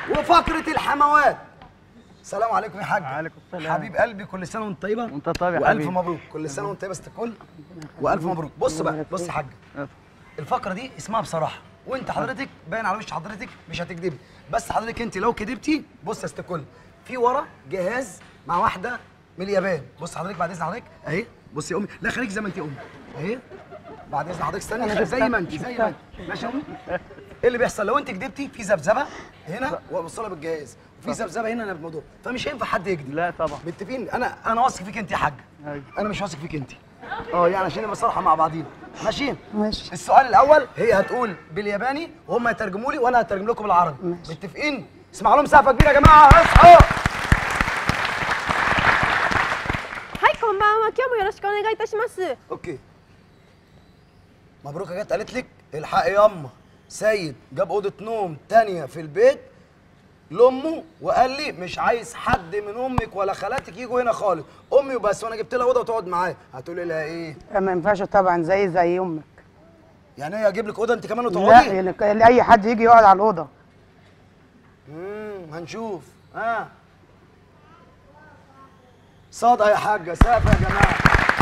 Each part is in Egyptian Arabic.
وفقره الحموات السلام عليكم يا حاج وعليكم السلام. حبيب قلبي كل سنه وانت طيبه وانت طيب يا والف حبيبي. مبروك كل سنه وانت طيبه ست الكل والف مبروك بص بقى بص يا حاج الفقره دي اسمها بصراحه وانت حضرتك باين على وش حضرتك مش هتكدبي بس حضرتك انت لو كدبتي بص يا ست الكل في ورا جهاز مع واحده من اليابان بص حضرتك بعد اذن حضرتك اهي بصي يا امي لا خليك زي ما انت يا امي اهي بعد اذن حضرتك استني زي ما انت زي ما انت ماشي يا امي ايه اللي بيحصل لو انت كدبتي في ذبذبه هنا وبوصلها بالجهاز وفي ذبذبه هنا في الموضوع فمش هينفع حد يكذب لا طبعا متفقين انا انا واثق فيك انت يا حاج أيوة. انا مش واثق فيك انت اه يعني عشان نبقى صراحه مع بعضينا ماشي ماشي السؤال الاول هي هتقول بالياباني وهم يترجموا لي وانا هترجم لكم بالعربي ماشي. متفقين اسمعوا لهم سقفه كبيره يا جماعه اصحوا はいこんばんは今日もよろしくお願いいたします اوكي مبروكه جت قالت لك الحق ياما سيد جاب اوضه نوم تانية في البيت لامه وقال لي مش عايز حد من امك ولا خالاتك يجوا هنا خالص امي وبس وانا جبت لها اوضه وتقعد معايا هتقولي لها ايه ما ينفعش طبعا زي زي امك يعني ايه اجيب لك اوضه انت كمان لا وتقعدي يعني ك- اي حد يجي يقعد على الاوضه امم هنشوف ها صادقه يا حاجه سقف يا جماعه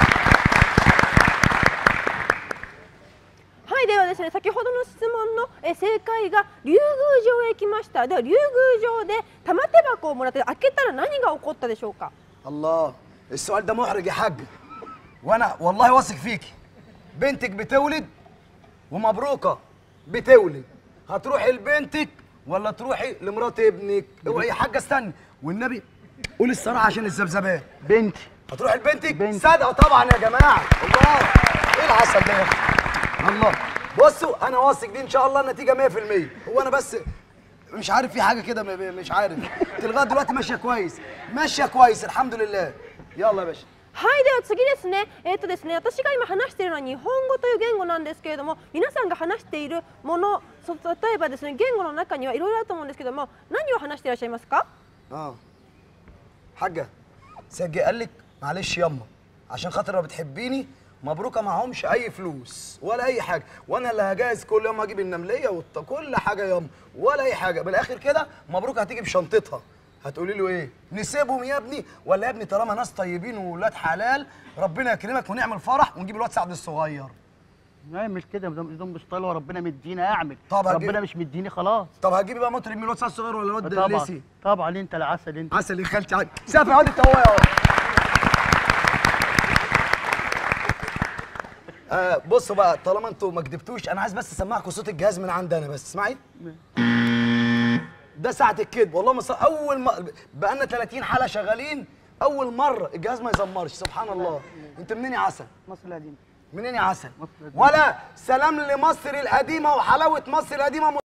はいではですね先ほどの質問のえ正解が竜宮城へ来ましたでは竜宮城で玉手箱をもらって開けたら何が起こったでしょうか الله السؤال ده محرج يا حاج وانا والله واثق فيكي بنتك بتولد ومبروكه بتولد هتروحي لبنتك ولا تروحي لمرات ابنك اوعي يا حاجه استني والنبي قولي الصراحه عشان الذبذبات بنتي هتروحي لبنتك بنتي. صادقه طبعا يا جماعه الله ايه العسل ده يا أخي؟ الله بصوا انا واثق دي ان شاء الله النتيجه 100% هو انا بس مش عارف في حاجه كده م- م- مش عارف انت لغايه دلوقتي ماشيه كويس ماشيه كويس الحمد لله يلا يا باشا はいでは次ですねえっ、とですね私が今話しているのは日本語という言語なんですけれども皆さんが話しているものそ例えばですね言語の中にはいろいろあると思うんですけども何を話していらっしゃいますか اه حاجه سجي قال لك معلش يما عشان خاطر لو بتحبيني مبروكه معهمش اي فلوس ولا اي حاجه وانا اللي هجهز كل يوم هجيب النمليه والط... كل حاجه يما ولا اي حاجه بالاخر كده مبروكه هتيجي بشنطتها هتقولي له ايه نسيبهم يا ابني ولا يا ابني طالما ناس طيبين وولاد حلال ربنا يكرمك ونعمل فرح ونجيب الواد سعد الصغير نعمل كده ما دام دام مش طالع وربنا مدينا اعمل طب هجيب- ربنا مش مديني خلاص طب هتجيبي بقى مطرب من الواد سعد الصغير ولا الواد طبعا ليسي طبعا انت العسل انت عسل يا خالتي عاد سافر يا واد انت هو يا واد آه بصوا بقى طالما انتوا ما كدبتوش انا عايز بس اسمعكم صوت الجهاز من عندي انا بس اسمعي ده ساعة الكذب والله ما صار اول ما بقى لنا 30 حلقة شغالين اول مرة الجهاز ما يزمرش سبحان الله انت منين يا عسل؟ مصر القديمه منين يا عسل؟ مصر القديمة. ولا سلام لمصر القديمة وحلاوة مصر القديمة